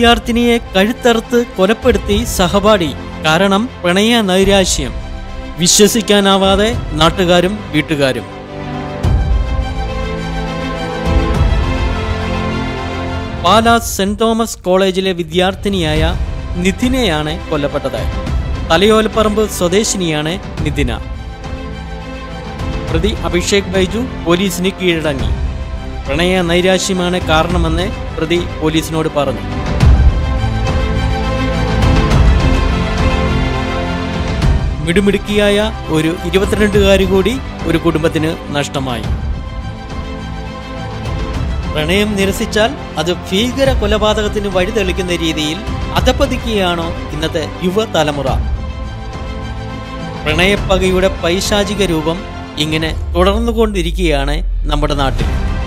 വിദ്യാർത്ഥിനിയെ കഴുത്തറുത്ത് കൊലപ്പെടുത്തി സഹപാഠി കാരണം പ്രണയ നൈരാശ്യം വിശ്വസിക്കാനാവാതെ നാട്ടുകാരും വീട്ടുകാരും പാലാ സെന്റ് തോമസ് കോളേജിലെ വിദ്യാർത്ഥിനിയായ നിധിനെയാണ് കൊല്ലപ്പെട്ടത് തലയോലപ്പറമ്പ് സ്വദേശിനിയാണ് നിധിന പ്രതി അഭിഷേക് ബൈജു പോലീസിന് കീഴടങ്ങി പ്രണയ നൈരാശ്യമാണ് കാരണമെന്ന് പ്രതി പോലീസിനോട് പറഞ്ഞു മിടുമിടുക്കിയായ ഒരു ഇരുപത്തിരണ്ടുകാരി കൂടി ഒരു കുടുംബത്തിന് നഷ്ടമായി പ്രണയം നിരസിച്ചാൽ അത് ഭീകര കൊലപാതകത്തിന് വഴിതെളിക്കുന്ന രീതിയിൽ അധപ്പതിക്കുകയാണോ ഇന്നത്തെ യുവതലമുറ പ്രണയപ്പകയുടെ പൈശാചിക രൂപം ഇങ്ങനെ തുടർന്നുകൊണ്ടിരിക്കുകയാണ് നമ്മുടെ നാട്ടിൽ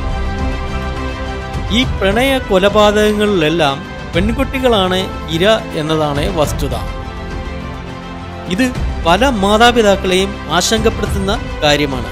ഈ പ്രണയ കൊലപാതകങ്ങളിലെല്ലാം പെൺകുട്ടികളാണ് ഇര എന്നതാണ് വസ്തുത ഇത് പല മാതാപിതാക്കളെയും ആശങ്കപ്പെടുത്തുന്ന കാര്യമാണ്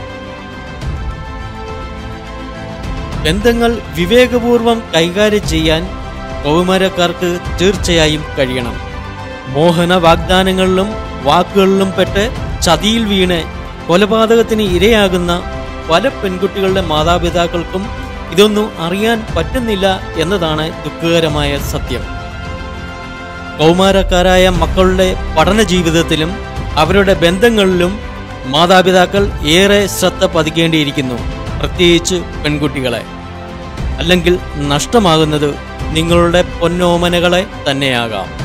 ബന്ധങ്ങൾ വിവേകപൂർവം കൈകാര്യം ചെയ്യാൻ കൗമാരക്കാർക്ക് തീർച്ചയായും കഴിയണം മോഹന വാഗ്ദാനങ്ങളിലും വാക്കുകളിലും പെട്ട് ചതിയിൽ വീണ് കൊലപാതകത്തിന് ഇരയാകുന്ന പല പെൺകുട്ടികളുടെ മാതാപിതാക്കൾക്കും ഇതൊന്നും അറിയാൻ പറ്റുന്നില്ല എന്നതാണ് ദുഃഖകരമായ സത്യം കൗമാരക്കാരായ മക്കളുടെ പഠന ജീവിതത്തിലും അവരുടെ ബന്ധങ്ങളിലും മാതാപിതാക്കൾ ഏറെ ശ്രദ്ധ പതിക്കേണ്ടിയിരിക്കുന്നു പ്രത്യേകിച്ച് പെൺകുട്ടികളെ അല്ലെങ്കിൽ നഷ്ടമാകുന്നത് നിങ്ങളുടെ പൊന്നോമനകളെ തന്നെയാകാം